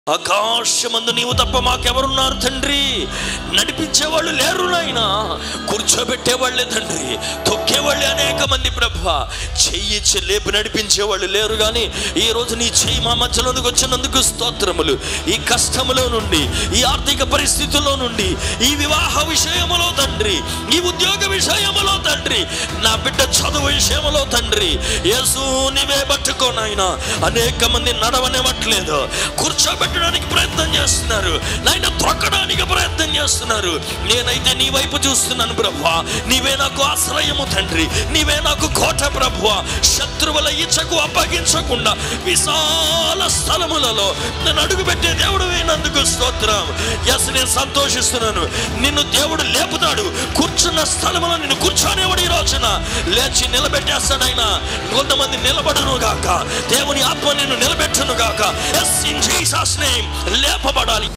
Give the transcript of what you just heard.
ఆకాశమందు నీవు తప్ప మాకెవరున్నారు తండ్రి నడిపించేవాళ్ళు లేరు నాయన కూర్చోబెట్టేవాళ్ళే తండ్రి తొక్కేవాళ్ళే అనేక మంది ప్రభ చెయ్యి చె- లేపి నడిపించేవాళ్ళు లేరు కానీ ఈ రోజు నీ చెయ్యి మా మధ్యలోనికి వచ్చినందుకు స్తోత్రములు ఈ కష్టములో నుండి ఈ ఆర్థిక పరిస్థితుల్లో నుండి ఈ వివాహ విషయములో తండ్రి ఈ ఉద్యోగ విషయములో తండ్రి నా బిడ్డ చదువు విషయములో తండ్రి యేసు నీవే పట్టుకోనాయన అనేక మంది నడవనివ్వట్లేదు కూర్చోబెట్టడానికి ప్రయత్నం చేస్తున్నారు నాయన త్రొక్కడానికి ప్రయత్నం చేస్తున్నారు నేనైతే నీ వైపు చూస్తున్నాను ప్రభా నీవే నాకు ఆశ్రయము తండ్రి నీవే నాకు కోట ప్రభు శత్రువుల ఇచ్చకు అప్పగించకుండా విశాల స్థలములలో నేను అడుగుపెట్టే దేవుడు అయినందుకు స్తోత్రం ఎస్ నేను సంతోషిస్తున్నాను నిన్ను దేవుడు లేపుతాడు కూర్చున్న స్థలములో నిన్ను కూర్చోనేవాడు ఈ రోజున లేచి నిలబెట్టేస్తాడైనా కొంతమంది నిలబడును గాక దేవుని ఆత్మ నిన్ను నిలబెట్టును గాక ఎస్ ఇన్ జీసస్ నేమ్ లేపబడాలి